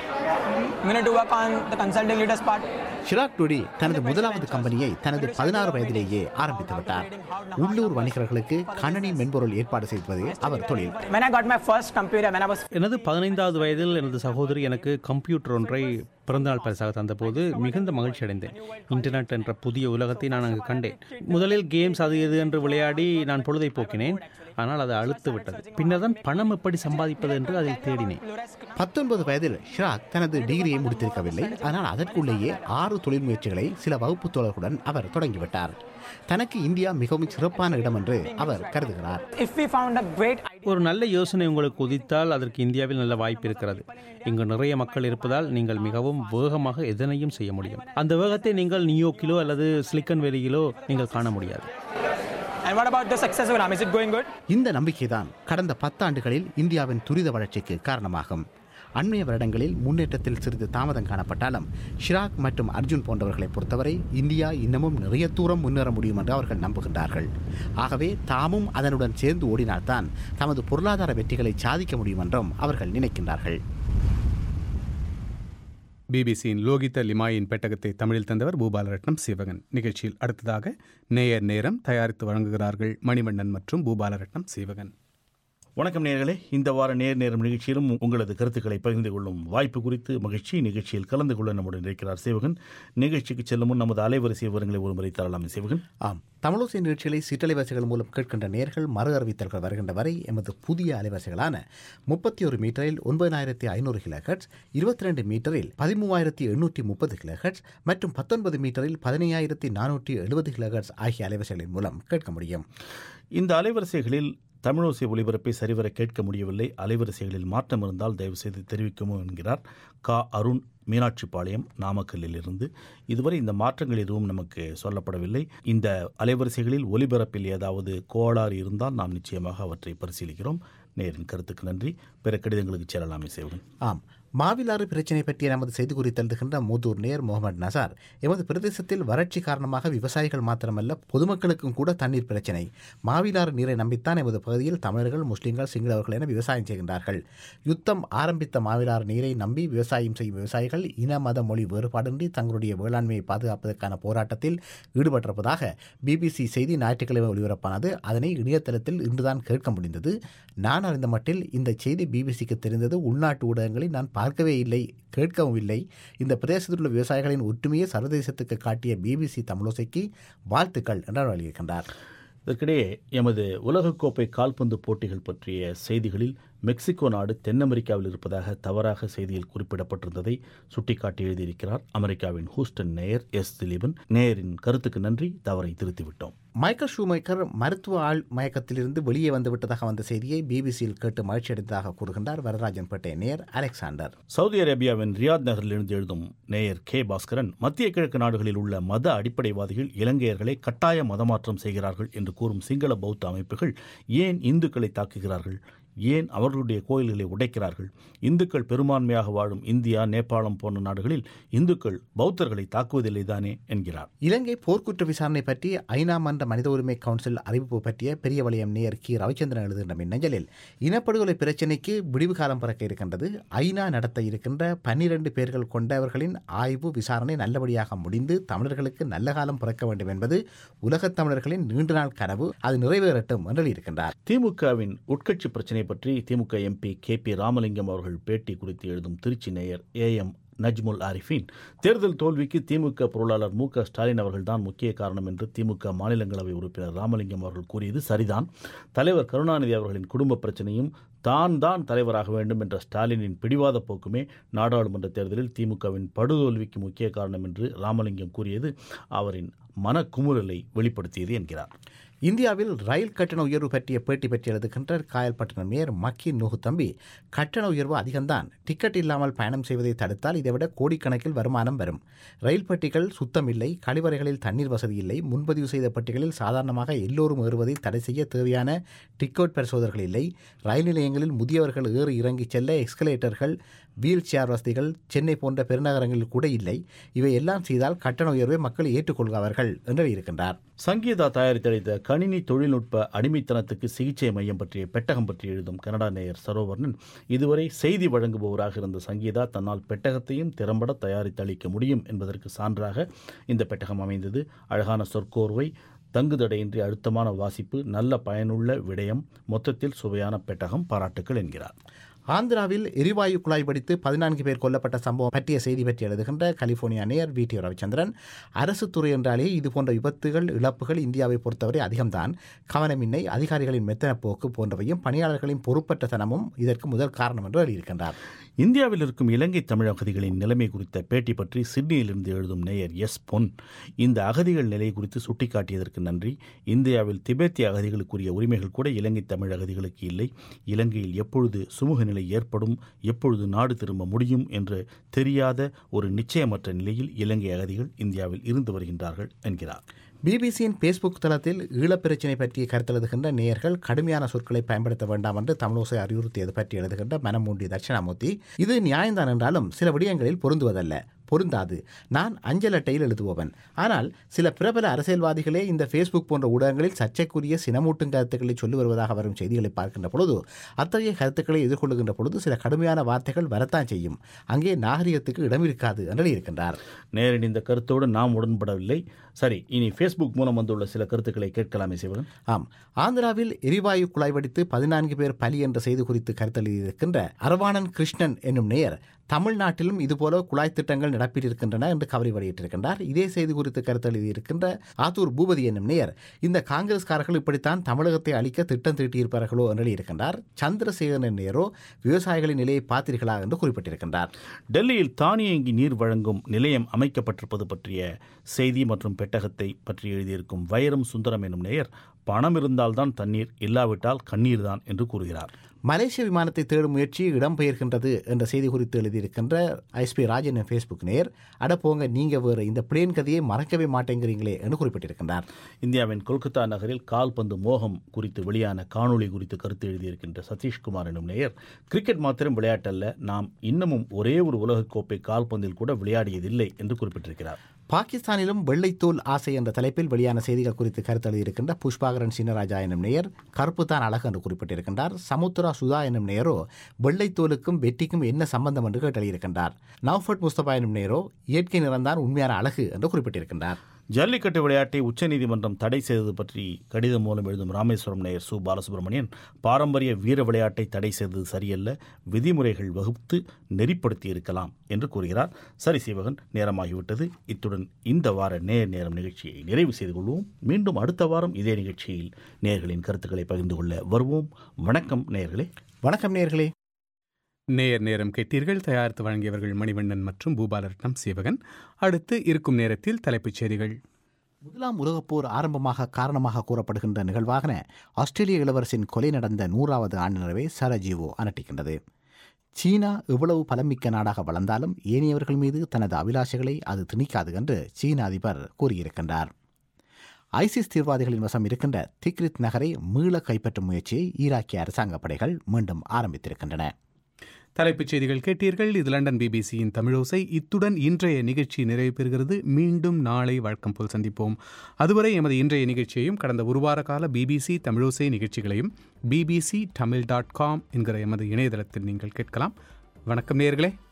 [SPEAKER 10] We need to work on the consulting leaders part.
[SPEAKER 4] Chirag டுடி தனது முதலாவது கம்பெனியை தனது பதினாறு வயதிலேயே ஆரம்பித்து விட்டார் உள்ளூர் வணிகர்களுக்கு கணனி மென்பொருள் ஏற்பாடு செய்வது அவர் தொழில்
[SPEAKER 10] When I got my first computer, when I was
[SPEAKER 3] எனது பதினைந்தாவது வயதில் எனது சகோதரி எனக்கு கம்ப்யூட்டர் ஒன்றை பிறந்தநாள் பரிசாக தந்தபோது மிகுந்த மகிழ்ச்சி அடைந்தேன் இன்டர்நெட் என்ற புதிய உலகத்தை நான் அங்கு கண்டேன் முதலில் கேம்ஸ் அது இது என்று விளையாடி நான் பொழுதை போக்கினேன் ஆனால் அது அழுத்து விட்டது பின்னர் தான் பணம் எப்படி சம்பாதிப்பது என்று அதை தேடினேன்
[SPEAKER 4] பத்தொன்பது வயதில் ஷிராக் தனது டிகிரியை முடித்திருக்கவில்லை ஆனால் அதற்குள்ளேயே ஆறு தொழில் முயற்சிகளை சில வகுப்பு தோழர்களுடன் அவர் தொடங்கிவிட்டார் தனக்கு இந்தியா மிகவும் சிறப்பான இடம் என்று அவர் கருதுகிறார்
[SPEAKER 10] if we found a great idea,
[SPEAKER 3] ஒரு நல்ல யோசனை உங்களுக்கு உதித்தால் அதற்கு இந்தியாவில் நல்ல வாய்ப்பு இருக்கிறது இங்கு நிறைய மக்கள் இருப்பதால் நீங்கள் மிகவும் வேகமாக எதனையும் செய்ய முடியும் அந்த வேகத்தை நீங்கள் நியூயோர்க்கிலோ அல்லது சிலிக்கன் வேலியிலோ நீங்கள் காண முடியாது
[SPEAKER 10] and what about the success of Ram? Is it going good?
[SPEAKER 4] இந்த நம்பிக்கைதான் கடந்த பத்தாண்டுகளில் இந்தியாவின் துரித வளர்ச்சிக்கு காரணமாகும் அண்மைய வருடங்களில் முன்னேற்றத்தில் சிறிது தாமதம் காணப்பட்டாலும் ஷிராக் மற்றும் அர்ஜுன் போன்றவர்களை பொறுத்தவரை இந்தியா இன்னமும் நிறைய தூரம் முன்னேற முடியும் என்று அவர்கள் நம்புகின்றார்கள் ஆகவே தாமும் அதனுடன் சேர்ந்து ஓடினால்தான் தமது பொருளாதார வெற்றிகளை சாதிக்க முடியும் என்றும் அவர்கள் நினைக்கின்றார்கள்
[SPEAKER 1] பிபிசியின் லோகித லிமாயின் பெட்டகத்தை தமிழில் தந்தவர் பூபாலரட்னம் சிவகன் நிகழ்ச்சியில் அடுத்ததாக நேயர் நேரம் தயாரித்து வழங்குகிறார்கள் மணிவண்ணன் மற்றும் பூபாலரட்னம் சிவகன்
[SPEAKER 11] வணக்கம் நேயர்களே இந்த வார நேர் நேரம் நிகழ்ச்சியிலும் உங்களது கருத்துக்களை பகிர்ந்து கொள்ளும் வாய்ப்பு குறித்து மகிழ்ச்சி நிகழ்ச்சியில் கலந்து கொள்ள நம்முடன் இருக்கிறார் சேவகன் நிகழ்ச்சிக்கு செல்லும் முன் நமது அலைவரிசை விவரங்களை ஒருமுறை தரலாம் சேவகன்
[SPEAKER 4] ஆம் தமிழோசை நிகழ்ச்சிகளை சிற்றலைவரிசைகள் மூலம் கேட்கின்ற நேர்கள் மறு அறிவித்தல்கள் வருகின்ற வரை எமது புதிய அலைவரிசைகளான முப்பத்தி ஒரு மீட்டரில் ஒன்பதாயிரத்தி ஐநூறு கிலோஹெட்ஸ் இருபத்தி ரெண்டு மீட்டரில் பதிமூவாயிரத்தி எண்ணூற்றி முப்பது கிலோஹெட்ஸ் மற்றும் பத்தொன்பது மீட்டரில் பதினையாயிரத்தி நானூற்றி எழுபது கிலோஹெட்ஸ் ஆகிய அலைவரிசைகளின் மூலம் கேட்க முடியும்
[SPEAKER 11] இந்த அலைவரிசைகளில் தமிழோசை ஒலிபரப்பை சரிவர கேட்க முடியவில்லை அலைவரிசைகளில் மாற்றம் இருந்தால் தயவு செய்து தெரிவிக்கவும் என்கிறார் கா அருண் மீனாட்சிபாளையம் நாமக்கல்லில் இருந்து இதுவரை இந்த மாற்றங்கள் எதுவும் நமக்கு சொல்லப்படவில்லை இந்த அலைவரிசைகளில் ஒலிபரப்பில் ஏதாவது கோளாறு இருந்தால் நாம் நிச்சயமாக அவற்றை பரிசீலிக்கிறோம் நேரின் கருத்துக்கு நன்றி பிற கடிதங்களுக்கு செல்லலாமே சேவகன்
[SPEAKER 4] ஆம் மாவிலாறு பிரச்சினை பற்றிய நமது செய்தி குறித்து எழுதுகின்ற மூதூர் நேர் முகமது நசார் எமது பிரதேசத்தில் வறட்சி காரணமாக விவசாயிகள் மாத்திரமல்ல பொதுமக்களுக்கும் கூட தண்ணீர் பிரச்சினை மாவிலாறு நீரை நம்பித்தான் எமது பகுதியில் தமிழர்கள் முஸ்லிம்கள் சிங்களவர்கள் என விவசாயம் செய்கின்றார்கள் யுத்தம் ஆரம்பித்த மாவிலாறு நீரை நம்பி விவசாயம் செய்யும் விவசாயிகள் இன மத மொழி வேறுபாடின்றி தங்களுடைய வேளாண்மையை பாதுகாப்பதற்கான போராட்டத்தில் ஈடுபட்டிருப்பதாக பிபிசி செய்தி ஞாயிற்றுக்கிழமை ஒளிபரப்பானது அதனை இணையதளத்தில் இன்றுதான் கேட்க முடிந்தது நான் அறிந்த மட்டில் இந்த செய்தி பிபிசிக்கு தெரிந்தது உள்நாட்டு ஊடகங்களில் நான் பார்க்கவே இல்லை கேட்கவும் இல்லை இந்த பிரதேசத்தில் உள்ள விவசாயிகளின் ஒற்றுமையை சர்வதேசத்துக்கு காட்டிய பிபிசி தமிழோசைக்கு வாழ்த்துக்கள் என்றார் வலியுறுக்கின்றார்
[SPEAKER 11] இதற்கிடையே எமது உலகக்கோப்பை கால்பந்து போட்டிகள் பற்றிய செய்திகளில் மெக்சிகோ நாடு தென் அமெரிக்காவில் இருப்பதாக தவறாக செய்தியில் குறிப்பிடப்பட்டிருந்ததை சுட்டிக்காட்டி எழுதியிருக்கிறார் அமெரிக்காவின் ஹூஸ்டன் நேயர் எஸ் திலீபன் நேயரின் கருத்துக்கு நன்றி தவறை திருத்திவிட்டோம்
[SPEAKER 4] மைக்கேல் ஷூமேக்கர் மருத்துவ ஆள் மயக்கத்திலிருந்து வெளியே வந்துவிட்டதாக வந்த செய்தியை பிபிசியில் கேட்டு மகிழ்ச்சியடைந்ததாக கூறுகின்றார் வரராஜன் பேட்டை நேர் அலெக்சாண்டர்
[SPEAKER 11] சவுதி அரேபியாவின் ரியாத் நகரிலிருந்து எழுதும் நேயர் கே பாஸ்கரன் மத்திய கிழக்கு நாடுகளில் உள்ள மத அடிப்படைவாதிகள் இலங்கையர்களை கட்டாய மதமாற்றம் செய்கிறார்கள் என்று கூறும் சிங்கள பௌத்த அமைப்புகள் ஏன் இந்துக்களை தாக்குகிறார்கள் ஏன் அவர்களுடைய கோயில்களை உடைக்கிறார்கள் இந்துக்கள் பெரும்பான்மையாக வாழும் இந்தியா நேபாளம் போன்ற நாடுகளில் இந்துக்கள் பௌத்தர்களை தாக்குவதில்லை தானே என்கிறார்
[SPEAKER 4] இலங்கை போர்க்குற்ற விசாரணை பற்றி ஐநா மன்ற மனித உரிமை கவுன்சில் அறிவிப்பு பற்றிய பெரிய வளையம் நேயர் கி ரவிச்சந்திரன் எழுதுகின்ற மின்னஞ்சலில் இனப்படுகொலை பிரச்சினைக்கு விடிவு காலம் பிறக்க இருக்கின்றது ஐநா நடத்த இருக்கின்ற பன்னிரண்டு பேர்கள் கொண்டவர்களின் ஆய்வு விசாரணை நல்லபடியாக முடிந்து தமிழர்களுக்கு நல்ல காலம் பிறக்க வேண்டும் என்பது உலகத் தமிழர்களின் நீண்ட நாள் கனவு அது நிறைவேறட்டும் என்று இருக்கின்றார்
[SPEAKER 11] திமுகவின் உட்கட்சி பிரச்சினை பற்றி DMK MP K P Ramalingam அவர்கள் பேட்டி குறித்து எழுதும் திருச்சி நேயர் ஏ எம் நஜ்முல் ஆரிஃபின் தேர்தல் தோல்விக்கு திமுக பொருளாளர் மு க ஸ்டாலின் அவர்கள்தான் முக்கிய காரணம் என்று திமுக மாநிலங்களவை உறுப்பினர் ராமலிங்கம் அவர்கள் கூறியது சரிதான் தலைவர் கருணாநிதி அவர்களின் குடும்ப பிரச்சனையும் தான் தான் தலைவராக வேண்டும் என்ற ஸ்டாலினின் பிடிவாத போக்குமே நாடாளுமன்ற தேர்தலில் திமுகவின் படுதோல்விக்கு முக்கிய காரணம் என்று ராமலிங்கம் கூறியது அவரின் மனக்குமுறலை வெளிப்படுத்தியது என்கிறார்
[SPEAKER 4] இந்தியாவில் ரயில் கட்டண உயர்வு பற்றிய பேட்டி பற்றி எழுதுகின்ற காயல்பட்டினம் மேயர் மக்கி நூகு தம்பி கட்டண உயர்வு அதிகம்தான் டிக்கெட் இல்லாமல் பயணம் செய்வதை தடுத்தால் இதைவிட கோடிக்கணக்கில் வருமானம் வரும் ரயில் பெட்டிகள் சுத்தம் இல்லை கழிவறைகளில் தண்ணீர் வசதி இல்லை முன்பதிவு செய்த பெட்டிகளில் சாதாரணமாக எல்லோரும் ஏறுவதை தடை செய்ய தேவையான டிக்கெட் பரிசோதகர்கள் இல்லை ரயில் நிலையங்களில் முதியவர்கள் ஏறி இறங்கி செல்ல எக்ஸ்கலேட்டர்கள் வீல் சேர் வசதிகள் சென்னை போன்ற பெருநகரங்களில் கூட இல்லை இவை எல்லாம் செய்தால் கட்டண உயர்வை மக்கள் ஏற்றுக்கொள்வார்கள் என்று இருக்கின்றார்
[SPEAKER 11] சங்கீதா தயாரித்தளித்த கணினி தொழில்நுட்ப அடிமைத்தனத்துக்கு சிகிச்சை மையம் பற்றிய பெட்டகம் பற்றி எழுதும் கனடா நேயர் சரோவர்ணன் இதுவரை செய்தி வழங்குபவராக இருந்த சங்கீதா தன்னால் பெட்டகத்தையும் திறம்பட தயாரித்தளிக்க முடியும் என்பதற்கு சான்றாக இந்த பெட்டகம் அமைந்தது அழகான சொற்கோர்வை தங்குதடையின்றி அழுத்தமான வாசிப்பு நல்ல பயனுள்ள விடயம் மொத்தத்தில் சுவையான பெட்டகம் பாராட்டுக்கள் என்கிறார்
[SPEAKER 4] ஆந்திராவில் எரிவாயு குழாய் வெடித்து பதினான்கு பேர் கொல்லப்பட்ட சம்பவம் பற்றிய செய்தி பற்றி எழுதுகின்ற கலிபோர்னியா நேயர் வி டி ரவிச்சந்திரன் அரசு துறை என்றாலே இதுபோன்ற விபத்துகள் இழப்புகள் இந்தியாவை பொறுத்தவரை அதிகம்தான் கவனமின்மை அதிகாரிகளின் மெத்தன போக்கு போன்றவையும் பணியாளர்களின் பொறுப்பற்ற தனமும் இதற்கு முதல் காரணம் என்று எழுதியிருக்கின்றார்
[SPEAKER 11] இந்தியாவில் இருக்கும் இலங்கை தமிழ் அகதிகளின் நிலைமை குறித்த பேட்டி பற்றி சிட்னியிலிருந்து எழுதும் நேயர் எஸ் பொன் இந்த அகதிகள் நிலை குறித்து சுட்டிக்காட்டியதற்கு நன்றி இந்தியாவில் திபெத்திய அகதிகளுக்குரிய உரிமைகள் கூட இலங்கை தமிழ் அகதிகளுக்கு இல்லை இலங்கையில் எப்பொழுது சுமூக நிலை ஏற்படும் எப்பொழுது நாடு திரும்ப முடியும் என்று தெரியாத ஒரு நிச்சயமற்ற நிலையில் இலங்கை அகதிகள் இந்தியாவில் இருந்து வருகின்றார்கள் என்கிறார்
[SPEAKER 4] பிபிசியின் பேஸ்புக் தளத்தில் ஈழப் பிரச்சினை பற்றி கருத்தெழுதுகின்ற நேயர்கள் கடுமையான சொற்களை பயன்படுத்த வேண்டாம் என்று தமிழோசை அறிவுறுத்தியது பற்றி எழுதுகின்ற மனமூண்டி தட்சிணாமூர்த்தி இது நியாயம்தான் என்றாலும் சில விடயங்களில் பொருந்துவதல்ல பொருந்தாது நான் அஞ்சல் அட்டையில் எழுதுபவன் ஆனால் சில பிரபல அரசியல்வாதிகளே இந்த ஃபேஸ்புக் போன்ற ஊடகங்களில் சர்ச்சைக்குரிய சினமூட்டும் கருத்துக்களை சொல்லி வருவதாக வரும் செய்திகளை பார்க்கின்ற பொழுது அத்தகைய கருத்துக்களை எதிர்கொள்ளுகின்ற பொழுது சில கடுமையான வார்த்தைகள் வரத்தான் செய்யும் அங்கே நாகரிகத்துக்கு இடம் இருக்காது என்று இருக்கின்றார்
[SPEAKER 11] நேரடி இந்த கருத்தோடு நாம் உடன்படவில்லை சரி இனி ஃபேஸ்புக் மூலம் வந்துள்ள சில கருத்துக்களை கேட்கலாமே சிவன்
[SPEAKER 4] ஆம் ஆந்திராவில் எரிவாயு குழாய் வெடித்து பதினான்கு பேர் பலி என்ற செய்தி குறித்து கருத்தெழுதியிருக்கின்ற அரவாணன் கிருஷ்ணன் என்னும் நேயர் தமிழ்நாட்டிலும் இதுபோல குழாய் திட்டங்கள் நடப்பிட்டிருக்கின்றன என்று கவலை வெளியிட்டிருக்கின்றார் இதே செய்தி குறித்து கருத்தெழுதியிருக்கின்ற ஆத்தூர் பூபதி என்னும் நேயர் இந்த காங்கிரஸ்காரர்கள் இப்படித்தான் தமிழகத்தை அழிக்க திட்டம் தீட்டியிருப்பார்களோ என்று இருக்கின்றார் சந்திரசேகரன் நேரோ விவசாயிகளின் நிலையை பார்த்தீர்களா என்று குறிப்பிட்டிருக்கின்றார்
[SPEAKER 11] டெல்லியில் தானியங்கி நீர் வழங்கும் நிலையம் அமைக்கப்பட்டிருப்பது பற்றிய செய்தி மற்றும் பெட்டகத்தை பற்றி எழுதியிருக்கும் வைரம் சுந்தரம் என்னும் நேயர் பணம் இருந்தால்தான் தண்ணீர் இல்லாவிட்டால் கண்ணீர் தான் என்று கூறுகிறார்
[SPEAKER 4] மலேசிய விமானத்தை தேடும் முயற்சி இடம்பெயர்கின்றது என்ற செய்தி குறித்து எழுதியிருக்கின்ற ஐஸ்பி ராஜன் ஃபேஸ்புக் நேர் அட போங்க நீங்க வேறு இந்த பிளேன் கதையை மறக்கவே மாட்டேங்கிறீங்களே என்று குறிப்பிட்டிருக்கின்றார்
[SPEAKER 11] இந்தியாவின் கொல்கத்தா நகரில் கால்பந்து மோகம் குறித்து வெளியான காணொளி குறித்து கருத்து எழுதியிருக்கின்ற சதீஷ்குமார் எனும் நேயர் கிரிக்கெட் மாத்திரம் விளையாட்டல்ல நாம் இன்னமும் ஒரே ஒரு உலகக்கோப்பை கால்பந்தில் கூட விளையாடியதில்லை என்று குறிப்பிட்டிருக்கிறார்
[SPEAKER 4] பாகிஸ்தானிலும் வெள்ளைத்தோல் ஆசை என்ற தலைப்பில் வெளியான செய்திகள் குறித்து கருத்தெழுதியிருக்கின்ற புஷ்பாகரன் சின்னராஜா எனும் நேயர் கருப்பு தான் அழகு என்று குறிப்பிட்டிருக்கின்றார் சமுத்ரா சுதா எனும் நேரோ வெள்ளைத்தோலுக்கும் வெட்டிக்கும் என்ன சம்பந்தம் என்று கேட்டெழுதியிருக்கின்றார் நவ்ஃபட் முஸ்தபா எனும் நேரோ இயற்கை நிறம்தான் உண்மையான அழகு என்று குறிப்பிட்டிருக்கின்றார்
[SPEAKER 11] ஜல்லிக்கட்டு விளையாட்டை உச்சநீதிமன்றம் தடை செய்தது பற்றி கடிதம் மூலம் எழுதும் ராமேஸ்வரம் நேயர் சு பாலசுப்ரமணியன் பாரம்பரிய வீர விளையாட்டை தடை செய்தது சரியல்ல விதிமுறைகள் வகுத்து நெறிப்படுத்தி இருக்கலாம் என்று கூறுகிறார் சரி சீவகன் நேரமாகிவிட்டது இத்துடன் இந்த வார நேர் நேரம் நிகழ்ச்சியை நிறைவு செய்து கொள்வோம் மீண்டும் அடுத்த வாரம் இதே நிகழ்ச்சியில் நேர்களின் கருத்துக்களை பகிர்ந்து கொள்ள வருவோம் வணக்கம் நேயர்களே
[SPEAKER 4] வணக்கம் நேர்களே
[SPEAKER 1] நேர் நேரம் கேட்டீர்கள் தயாரித்து வழங்கியவர்கள் மணிவண்ணன் மற்றும் பூபாலரட்னம் சீவகன் அடுத்து இருக்கும் நேரத்தில் தலைப்புச் செய்திகள்
[SPEAKER 4] முதலாம் உலகப் போர் ஆரம்பமாக காரணமாக கூறப்படுகின்ற நிகழ்வாக ஆஸ்திரேலிய இளவரசின் கொலை நடந்த நூறாவது ஆண்டு நிறைவை சரஜீவோ அனட்டிக்கின்றது சீனா எவ்வளவு பலமிக்க நாடாக வளர்ந்தாலும் ஏனையவர்கள் மீது தனது அபிலாஷைகளை அது திணிக்காது என்று சீன அதிபர் கூறியிருக்கின்றார் ஐசிஸ் தீவிரவாதிகளின் வசம் இருக்கின்ற திக்ரித் நகரை மீள கைப்பற்றும் முயற்சியை ஈராக்கிய அரசாங்க படைகள் மீண்டும் ஆரம்பித்திருக்கின்றன
[SPEAKER 1] தலைப்புச் செய்திகள் கேட்டீர்கள் இது லண்டன் பிபிசியின் தமிழோசை இத்துடன் இன்றைய நிகழ்ச்சி நிறைவு பெறுகிறது மீண்டும் நாளை வழக்கம் போல் சந்திப்போம் அதுவரை எமது இன்றைய நிகழ்ச்சியையும் கடந்த ஒரு வார கால பிபிசி தமிழோசை நிகழ்ச்சிகளையும் பிபிசி தமிழ் டாட் காம் என்கிற எமது இணையதளத்தில் நீங்கள் கேட்கலாம் வணக்கம் நேயர்களே